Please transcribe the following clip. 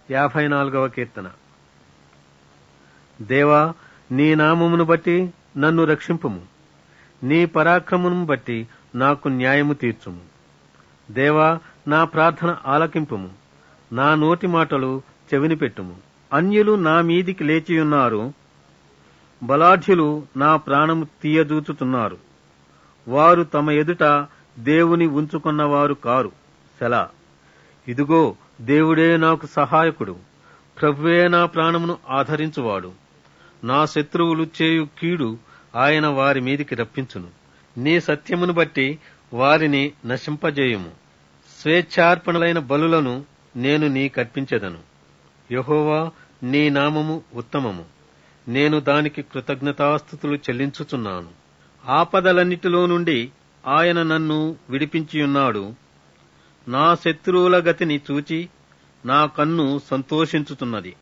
యాభై నాలుగవ కీర్తన దేవా నీ నామమును బట్టి నన్ను రక్షింపుము నీ పరాక్రమమును బట్టి నాకు న్యాయము తీర్చుము దేవా నా ప్రార్థన ఆలకింపుము నా నోటి మాటలు చెవిని పెట్టుము అన్యులు నా మీదికి లేచియున్నారు బలాఢ్యులు నా ప్రాణము తీయజూచుతున్నారు వారు తమ ఎదుట దేవుని ఉంచుకున్నవారు కారు సెలా ఇదిగో దేవుడే నాకు సహాయకుడు ప్రభువే నా ప్రాణమును ఆధరించువాడు నా శత్రువులు చేయు కీడు ఆయన వారి మీదికి రప్పించును నీ సత్యమును బట్టి వారిని నశింపజేయుము స్వేచ్ఛార్పణలైన బలులను నేను నీకర్పించెదను యహోవా నీ నామము ఉత్తమము నేను దానికి కృతజ్ఞతాస్థుతులు చెల్లించుచున్నాను ఆపదలన్నిటిలో నుండి ఆయన నన్ను విడిపించియున్నాడు నా శత్రువుల గతిని చూచి నా కన్ను సంతోషించుతున్నది